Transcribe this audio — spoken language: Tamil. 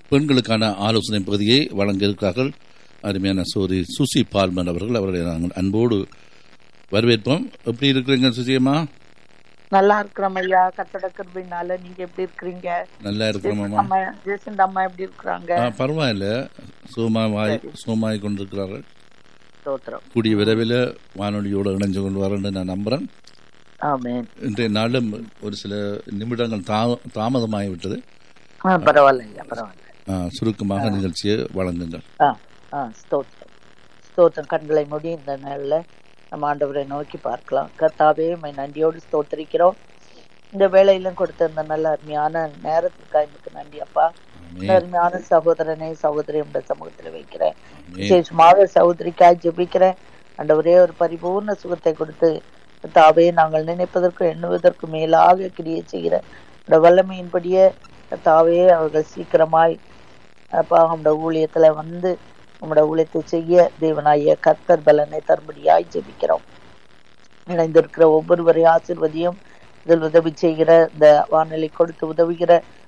பெண்களுக்கான ஆலோசனை பகுதியை வழங்க இருக்கிறார்கள் அருமையான சோரி சுசி பால்மன் அவர்கள் அவர்களை நாங்கள் அன்போடு வரவேற்போம் எப்படி இருக்கிறீங்க சுசியம்மா நல்லா இருக்கிறோம் ஐயா கத்தட கிருபினால நீங்க எப்படி இருக்கிறீங்க நல்லா இருக்கிறோமாம்மா அம்மா ஜெயசந்த் அம்மா எப்படி இருக்கிறாங்க ஆ, பரவாயில்ல சுகமாய் சுகமாய் கொண்டிருக்கிறார்கள் ஸ்தோத்திரம் கூடிய விரைவில் வானொலியோடு இணைஞ்சு கொண்டு வரேன்னு நான் நம்புறேன் ஆமென் இன்றைய நாளும் ஒரு சில நிமிடங்கள் தா தாமதமாகிவிட்டது ஆ, பரவாயில்ல ஐயா பரவாயில்ல ஆ, சுருக்கமாக நிகழ்ச்சியை வழங்குங்கள் ஆ ஆ ஸ்தோத்திரம் ஸ்தோத்திரம் கண்களை மூடி இந்த நாள்ல நம்ம ஆண்டவரை நோக்கி பார்க்கலாம் கர்த்தாவே உம்மை நன்றியோடு ஸ்தோத்திரிக்கிறோம் இந்த வேலையிலும் கொடுத்த இந்த நல்ல அருமையான நேரத்துக்காக எனக்கு நன்றி அப்பா இந்த ஆமென். அருமையான சகோதரனை சகோதரி உங்க சமூகத்துல வைக்கிறேன் ஆமென். விசேஷமாக சகோதரிக்காய் ஜெபிக்கிறேன் ஆண்டவரே ஒரு பரிபூர்ண சுகத்தை கொடுத்து தாவே நாங்கள் நினைப்பதற்கு எண்ணுவதற்கு மேலாக கிரியை செய்கிற இந்த வல்லமையின்படியே தாவே அவர்கள் சீக்கிரமாய் அப்பா நம்முடைய ஊழியத்துல வந்து நம்முடைய ஊழியத்தை செய்ய தேவனாய கர்த்தர் பலனை தரும்படியாய் ஜெபிக்கிறோம் இணைந்திருக்கிற ஒவ்வொருவரையும் ஆசிர்வதியும் இதில் உதவி செய்கிற இந்த வானொலி கொடுத்து உதவுகிற